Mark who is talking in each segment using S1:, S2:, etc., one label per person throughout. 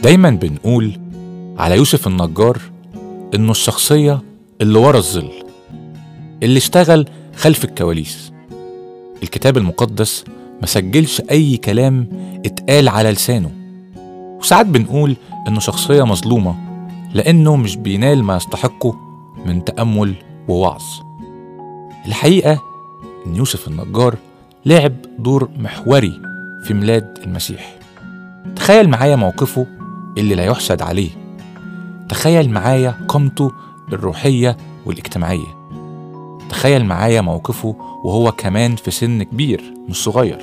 S1: دايما بنقول على يوسف النجار إنه الشخصية اللي ورا الظل اللي اشتغل خلف الكواليس الكتاب المقدس ما سجلش أي كلام اتقال على لسانه وساعات بنقول إنه شخصية مظلومة لأنه مش بينال ما يستحقه من تأمل ووعظ الحقيقة إن يوسف النجار لعب دور محوري في ميلاد المسيح تخيل معايا موقفه اللي لا يحسد عليه تخيل معايا قامته الروحية والاجتماعية تخيل معايا موقفه وهو كمان في سن كبير مش صغير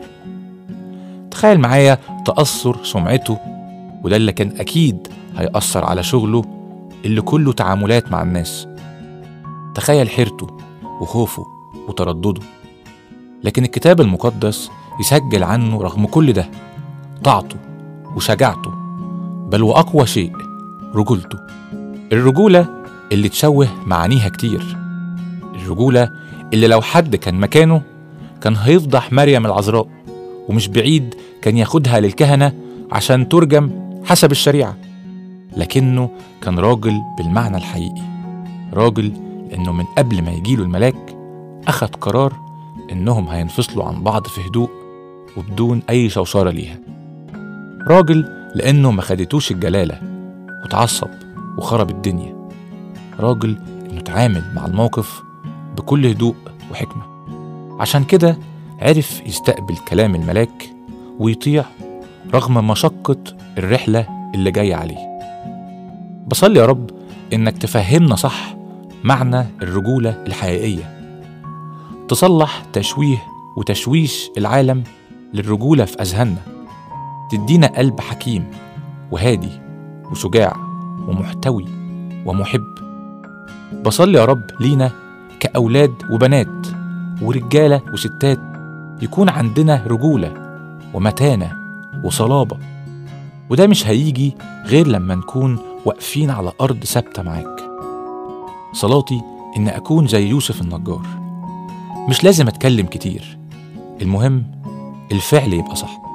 S1: تخيل معايا تأثر سمعته وده اللي كان أكيد هيأثر على شغله اللي كله تعاملات مع الناس تخيل حيرته وخوفه وتردده لكن الكتاب المقدس يسجل عنه رغم كل ده طاعته وشجاعته بل وأقوى شيء رجولته الرجولة اللي تشوه معانيها كتير الرجولة اللي لو حد كان مكانه كان هيفضح مريم العذراء ومش بعيد كان ياخدها للكهنة عشان ترجم حسب الشريعة لكنه كان راجل بالمعنى الحقيقي راجل لأنه من قبل ما يجيله الملاك أخد قرار إنهم هينفصلوا عن بعض في هدوء وبدون أي شوشرة ليها راجل لأنه ما خدتوش الجلالة وتعصب وخرب الدنيا راجل إنه اتعامل مع الموقف بكل هدوء وحكمة عشان كده عرف يستقبل كلام الملاك ويطيع رغم مشقة الرحلة اللي جاية عليه بصلي يا رب إنك تفهمنا صح معنى الرجولة الحقيقية تصلح تشويه وتشويش العالم للرجولة في أذهاننا تدينا قلب حكيم وهادي وشجاع ومحتوي ومحب بصلي يا رب لينا كأولاد وبنات ورجالة وستات يكون عندنا رجولة ومتانة وصلابة وده مش هيجي غير لما نكون واقفين على أرض ثابتة معاك صلاتي إن أكون زي يوسف النجار مش لازم أتكلم كتير المهم الفعل يبقى صح